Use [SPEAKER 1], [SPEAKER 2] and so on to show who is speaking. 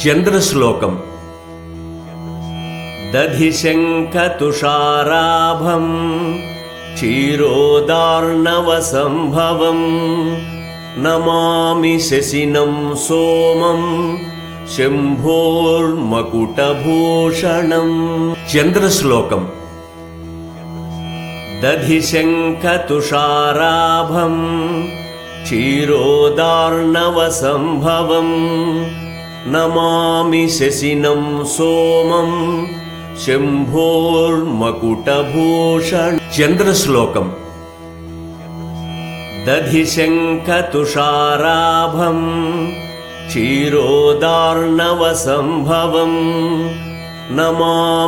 [SPEAKER 1] చంద్రశ్లోకం దధిశంఖతుషారాభం క్షీరోదార్ణవసంభవం నమామి శశినం సోమం శంభోర్మకుటభూషణం చంద్రశ్లోకం దధిశంఖతుషారాభం క్షీరోదార్ణవసంభవం నమామి శశినం సోమం శంభోర్మకుటభూషణ చంద్రశ్లోకం దధిశంఖతుషారాభం క్షీరోదార్ణవసంభవం నమా